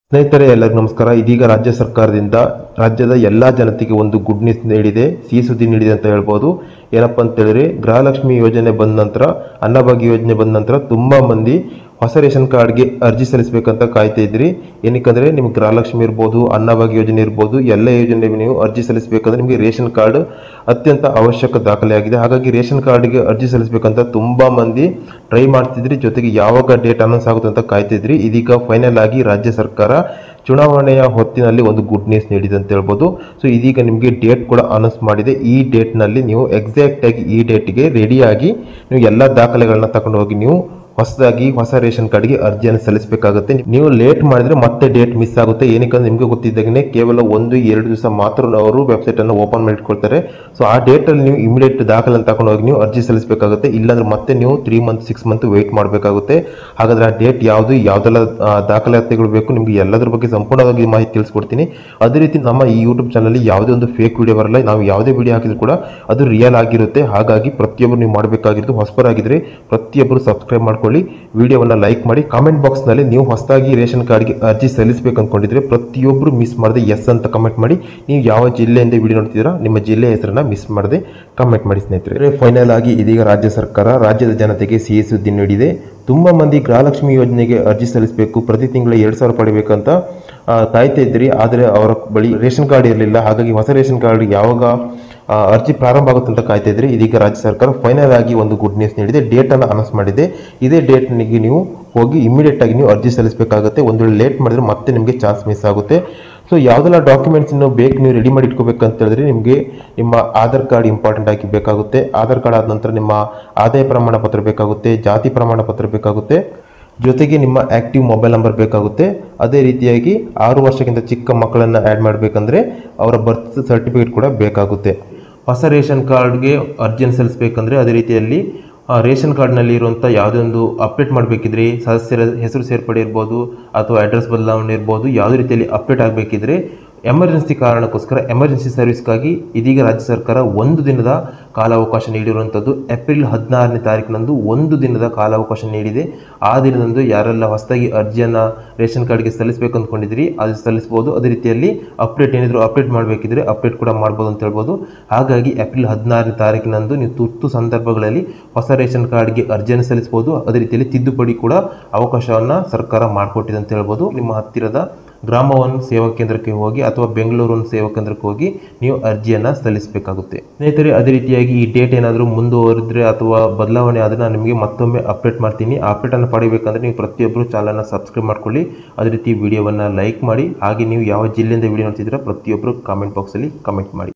ಸ್ನೇಹಿತರೆ ಎಲ್ಲರಿಗೂ ನಮಸ್ಕಾರ ಇದೀಗ ರಾಜ್ಯ ಸರ್ಕಾರದಿಂದ ರಾಜ್ಯದ ಎಲ್ಲ ಜನತೆಗೆ ಒಂದು ಗುಡ್ ನ್ಯೂಸ್ ನೀಡಿದೆ ಸಿಹಿ ಸುದ್ದಿ ನೀಡಿದೆ ಅಂತ ಹೇಳ್ಬೋದು ಏನಪ್ಪ ಅಂತ ಹೇಳಿದ್ರೆ ಗೃಹಲಕ್ಷ್ಮಿ ಯೋಜನೆ ಬಂದ ನಂತರ ಅನ್ನಭಾಗ್ಯ ಯೋಜನೆ ಬಂದ ನಂತರ ತುಂಬ ಮಂದಿ ಹೊಸ ರೇಷನ್ ಕಾರ್ಡ್ಗೆ ಅರ್ಜಿ ಸಲ್ಲಿಸಬೇಕಂತ ಕಾಯ್ತಾ ಇದ್ರಿ ಏನಕ್ಕಂದ್ರೆ ನಿಮ್ಗೆ ಗೃಹಲಕ್ಷ್ಮಿ ಇರ್ಬೋದು ಅನ್ನಭಾಗ್ಯ ಯೋಜನೆ ಇರ್ಬೋದು ಎಲ್ಲ ಯೋಜನೆಗೆ ನೀವು ಅರ್ಜಿ ಸಲ್ಲಿಸಬೇಕಂದ್ರೆ ನಿಮಗೆ ರೇಷನ್ ಕಾರ್ಡ್ ಅತ್ಯಂತ ಅವಶ್ಯಕ ದಾಖಲೆಯಾಗಿದೆ ಹಾಗಾಗಿ ರೇಷನ್ ಕಾರ್ಡ್ಗೆ ಅರ್ಜಿ ಸಲ್ಲಿಸಬೇಕಂತ ತುಂಬ ಮಂದಿ ಟ್ರೈ ಮಾಡ್ತಿದ್ರಿ ಜೊತೆಗೆ ಯಾವಾಗ ಡೇಟ್ ಅನೌನ್ಸ್ ಆಗುತ್ತೆ ಅಂತ ಕಾಯ್ತಿದ್ರಿ ಇದೀಗ ಫೈನಲ್ ಆಗಿ ರಾಜ್ಯ ಸರ್ಕಾರ ಚುನಾವಣೆಯ ಹೊತ್ತಿನಲ್ಲಿ ಒಂದು ಗುಡ್ ನ್ಯೂಸ್ ನೀಡಿದೆ ಅಂತ ಹೇಳ್ಬೋದು ಸೊ ಇದೀಗ ನಿಮಗೆ ಡೇಟ್ ಕೂಡ ಅನೌನ್ಸ್ ಮಾಡಿದೆ ಈ ಡೇಟ್ನಲ್ಲಿ ನೀವು ಎಕ್ಸಾಕ್ಟ್ ಆಗಿ ಈ ಡೇಟ್ಗೆ ರೆಡಿಯಾಗಿ ನೀವು ಎಲ್ಲ ದಾಖಲೆಗಳನ್ನ ತಗೊಂಡು ಹೋಗಿ ನೀವು ಹೊಸದಾಗಿ ಹೊಸ ರೇಷನ್ ಕಾರ್ಡ್ಗೆ ಅರ್ಜಿಯನ್ನು ಸಲ್ಲಿಸಬೇಕಾಗುತ್ತೆ ನೀವು ಲೇಟ್ ಮಾಡಿದ್ರೆ ಮತ್ತೆ ಡೇಟ್ ಮಿಸ್ ಆಗುತ್ತೆ ಏನಕ್ಕಂದ್ರೆ ನಿಮಗೆ ಗೊತ್ತಿದ್ದಾಗನೇ ಕೇವಲ ಒಂದು ಎರಡು ದಿವಸ ಮಾತ್ರ ಅವರು ವೆಬ್ಸೈಟ್ ಅನ್ನು ಓಪನ್ ಮಾಡಿ ಇಟ್ಕೊಳ್ತಾರೆ ಸೊ ಆ ಡೇಟಲ್ಲಿ ನೀವು ಇಮಿಡಿಯೇಟ್ ದಾಖಲೆ ತಗೊಂಡು ಹೋಗಿ ನೀವು ಅರ್ಜಿ ಸಲ್ಲಿಸಬೇಕಾಗುತ್ತೆ ಇಲ್ಲಾಂದ್ರೆ ಮತ್ತೆ ನೀವು three month six month wait ಮಾಡಬೇಕಾಗುತ್ತೆ ಹಾಗಾದ್ರೆ ಆ ಡೇಟ್ ಯಾವುದು ಯಾವ್ದೆಲ್ಲ ಆ, ದಾಖಲಾತಿಗಳು ಬೇಕು ನಿಮಗೆ ಎಲ್ಲದ್ರ ಬಗ್ಗೆ ಸಂಪೂರ್ಣವಾಗಿ ಮಾಹಿತಿ ತಿಳಿಸ್ಕೊಡ್ತೀನಿ ಅದೇ ರೀತಿ ನಮ್ಮ ಈ ಯೂಟ್ಯೂಬ್ ಚಾನಲ್ ಯಾವುದೇ ಒಂದು ಫೇಕ್ ವಿಡಿಯೋ ಬರಲ್ಲ ನಾವು ಯಾವುದೇ ವಿಡಿಯೋ ಹಾಕಿದ್ರು ಕೂಡ ಅದು ರಿಯಲ್ ಆಗಿರುತ್ತೆ ಹಾಗಾಗಿ ಪ್ರತಿಯೊಬ್ಬರು ನೀವು ಮಾಡಬೇಕಾಗಿರೋದು ಹೊಸಬರಾಗಿದ್ರೆ ಪ್ರತಿಯೊಬ್ಬರು ಸಬ್ಸ್ಕ್ರೈಬ್ ಮಾಡ್ಕೊಳ್ಳಿ ವಿಡಿಯೋವನ್ನ ಲೈಕ್ ಮಾಡಿ ಕಾಮೆಂಟ್ ಬಾಕ್ಸ್ ನಲ್ಲಿ ನೀವು ಹೊಸದಾಗಿ ರೇಷನ್ ಕಾರ್ಡ್ಗೆ ಅರ್ಜಿ ಸಲ್ಲಿಸಬೇಕು ಅನ್ಕೊಂಡಿದ್ರೆ ಪ್ರತಿಯೊಬ್ಬರು ಮಿಸ್ ಮಾಡದೆ ಎಸ್ ಅಂತ ಕಮೆಂಟ್ ಮಾಡಿ ನೀವು ಯಾವ ಜಿಲ್ಲೆಯಿಂದ ವಿಡಿಯೋ ನೋಡ್ತಿದ್ದೀರಾ ನಿಮ್ಮ ಜಿಲ್ಲೆಯ ಹೆಸರನ್ನ ಮಿಸ್ ಮಾಡದೆ ಕಮೆಂಟ್ ಮಾಡಿ ಸ್ನೇಹಿತರೆ ಫೈನಲ್ ಆಗಿ ಇದೀಗ ರಾಜ್ಯ ಸರ್ಕಾರ ರಾಜ್ಯದ ಜನತೆಗೆ ಸಿಹಿ ಸುದ್ದಿ ನೀಡಿದೆ ತುಂಬ ಮಂದಿ ಗೃಹಲಕ್ಷ್ಮಿ ಯೋಜನೆಗೆ ಅರ್ಜಿ ಸಲ್ಲಿಸಬೇಕು ಪ್ರತಿ ತಿಂಗಳ ಎರಡು ಸಾವಿರ ಪಡಿಬೇಕಂತ ಆ, ಕಾಯ್ತಾ ಇದ್ರಿ ಆದರೆ ಅವರ ಬಳಿ ರೇಷನ್ ಕಾರ್ಡ್ ಇರಲಿಲ್ಲ ಹಾಗಾಗಿ ಹೊಸ ರೇಷನ್ ಕಾರ್ಡ್ ಯಾವಾಗ ಆ, ಅರ್ಜಿ ಪ್ರಾರಂಭ ಆಗುತ್ತೆ ಅಂತ ಕಾಯ್ತಾ ಇದ್ರಿ ಇದೀಗ ರಾಜ್ಯ ಸರ್ಕಾರ ಫೈನಲ್ ಆಗಿ ಒಂದು ಗುಡ್ ನ್ಯೂಸ್ ನೀಡಿದೆ ಡೇಟ್ ಅನ್ನು ಅನೌನ್ಸ್ ಮಾಡಿದೆ ಇದೇ ಡೇಟ್ನಿಗೆ ನೀವು ಹೋಗಿ ಇಮಿಡಿಯೇಟ್ ಆಗಿ ನೀವು ಅರ್ಜಿ ಸಲ್ಲಿಸಬೇಕಾಗುತ್ತೆ ಒಂದು ವೇಳೆ ಲೇಟ್ ಮಾಡಿದ್ರೆ ಮತ್ತೆ ನಿಮಗೆ ಚಾನ್ಸ್ ಮಿಸ್ ಆಗುತ್ತೆ ಸೊ ಯಾವುದೆಲ್ಲ ಡಾಕ್ಯುಮೆಂಟ್ಸ್ ನೀವು ಬೇಕು ನೀವು ರೆಡಿ ಮಾಡಿ ಇಟ್ಕೋಬೇಕಂತ ಹೇಳಿದ್ರೆ ನಿಮಗೆ ನಿಮ್ಮ ಆಧಾರ್ ಕಾರ್ಡ್ ಇಂಪಾರ್ಟೆಂಟ್ ಆಗಿ ಬೇಕಾಗುತ್ತೆ ಆಧಾರ್ ಕಾರ್ಡ್ ಆದ ನಂತರ ನಿಮ್ಮ ಆದಾಯ ಪ್ರಮಾಣ ಪತ್ರ ಬೇಕಾಗುತ್ತೆ ಜಾತಿ ಪ್ರಮಾಣ ಪತ್ರ ಬೇಕಾಗುತ್ತೆ ಜೊತೆಗೆ ನಿಮ್ಮ ಆಕ್ಟಿವ್ ಮೊಬೈಲ್ ನಂಬರ್ ಬೇಕಾಗುತ್ತೆ ಅದೇ ರೀತಿಯಾಗಿ ಆರು ವರ್ಷಕ್ಕಿಂತ ಚಿಕ್ಕ ಮಕ್ಕಳನ್ನು ಆ್ಯಡ್ ಮಾಡಬೇಕಂದ್ರೆ ಅವರ ಬರ್ತ್ ಸರ್ಟಿಫಿಕೇಟ್ ಕೂಡ ಬೇಕಾಗುತ್ತೆ ಹೊಸ ರೇಷನ್ ಕಾರ್ಡ್ಗೆ ಅರ್ಜಿಯನ್ನು ಸಲ್ಲಿಸಬೇಕಂದ್ರೆ ಅದೇ ರೀತಿಯಲ್ಲಿ ಆ ರೇಷನ್ ಕಾರ್ಡ್ನಲ್ಲಿ ಇರುವಂಥ ಯಾವುದೇ ಒಂದು ಅಪ್ಡೇಟ್ ಮಾಡಬೇಕಿದ್ರೆ ಸದಸ್ಯರ ಹೆಸರು ಸೇರ್ಪಡೆ ಇರ್ಬೋದು ಅಥವಾ ಅಡ್ರೆಸ್ ಬದಲಾವಣೆ ಇರ್ಬೋದು ಯಾವುದೇ ರೀತಿಯಲ್ಲಿ ಅಪ್ಡೇಟ್ ಆಗಬೇಕಿದ್ರೆ ಎಮರ್ಜೆನ್ಸಿ ಕಾರಣಕ್ಕೋಸ್ಕರ ಎಮರ್ಜೆನ್ಸಿ ಸರ್ವಿಸ್ಗಾಗಿ ಇದೀಗ ರಾಜ್ಯ ಸರ್ಕಾರ ಒಂದು ದಿನದ ಕಾಲಾವಕಾಶ ನೀಡಿರುವಂಥದ್ದು ಏಪ್ರಿಲ್ ಹದಿನಾರನೇ ತಾರೀಕಿನಂದು ಒಂದು ದಿನದ ಕಾಲಾವಕಾಶ ನೀಡಿದೆ ಆ ದಿನದಂದು ಯಾರೆಲ್ಲ ಹೊಸದಾಗಿ ಅರ್ಜಿಯನ್ನು ರೇಷನ್ ಕಾರ್ಡ್ಗೆ ಸಲ್ಲಿಸಬೇಕು ಅಂದ್ಕೊಂಡಿದ್ರಿ ಅದು ಸಲ್ಲಿಸ್ಬೋದು ಅದೇ ರೀತಿಯಲ್ಲಿ ಅಪ್ಡೇಟ್ ಏನಿದ್ರು ಅಪ್ಡೇಟ್ ಮಾಡಬೇಕಿದ್ರೆ ಅಪ್ಡೇಟ್ ಕೂಡ ಮಾಡ್ಬೋದು ಅಂತ ಹೇಳ್ಬೋದು ಹಾಗಾಗಿ ಏಪ್ರಿಲ್ ಹದಿನಾರನೇ ತಾರೀಕಿನಂದು ನೀವು ತುರ್ತು ಸಂದರ್ಭಗಳಲ್ಲಿ ಹೊಸ ರೇಷನ್ ಕಾರ್ಡ್ಗೆ ಅರ್ಜಿಯನ್ನು ಸಲ್ಲಿಸ್ಬೋದು ಅದೇ ರೀತಿಯಲ್ಲಿ ತಿದ್ದುಪಡಿ ಕೂಡ ಅವಕಾಶವನ್ನು ಸರ್ಕಾರ ಮಾಡಿಕೊಟ್ಟಿದೆ ಅಂತ ಹೇಳ್ಬೋದು ನಿಮ್ಮ ಹತ್ತಿರದ ಗ್ರಾಮ ಒನ್ ಸೇವಾ ಕೇಂದ್ರಕ್ಕೆ ಹೋಗಿ ಅಥವಾ ಬೆಂಗಳೂರು ಒಂದು ಸೇವಾ ಕೇಂದ್ರಕ್ಕೆ ಹೋಗಿ ನೀವು ಅರ್ಜಿಯನ್ನು ಸಲ್ಲಿಸಬೇಕಾಗುತ್ತೆ ಸ್ನೇಹಿತರೆ ಅದೇ ರೀತಿಯಾಗಿ ಈ ಡೇಟ್ ಏನಾದರೂ ಮುಂದುವರೆದ್ರೆ ಅಥವಾ ಬದಲಾವಣೆ ಆದರೆ ನಾನು ನಿಮಗೆ ಮತ್ತೊಮ್ಮೆ ಅಪ್ಡೇಟ್ ಮಾಡ್ತೀನಿ ಆ ಅಪ್ಡೇಟನ್ನು ಪಡಿಬೇಕಂದ್ರೆ ನೀವು ಪ್ರತಿಯೊಬ್ಬರು ಚಾನಲ್ನ ಸಬ್ಸ್ಕ್ರೈಬ್ ಮಾಡ್ಕೊಳ್ಳಿ ಅದೇ ರೀತಿ ವಿಡಿಯೋವನ್ನು ಲೈಕ್ ಮಾಡಿ ಹಾಗೆ ನೀವು ಯಾವ ಜಿಲ್ಲೆಯಿಂದ ವಿಡಿಯೋ ನೋಡ್ತಿದ್ದೀರಾ ಪ್ರತಿಯೊಬ್ಬರು ಕಾಮೆಂಟ್ ಬಾಕ್ಸಲ್ಲಿ ಕಮೆಂಟ್ ಮಾಡಿ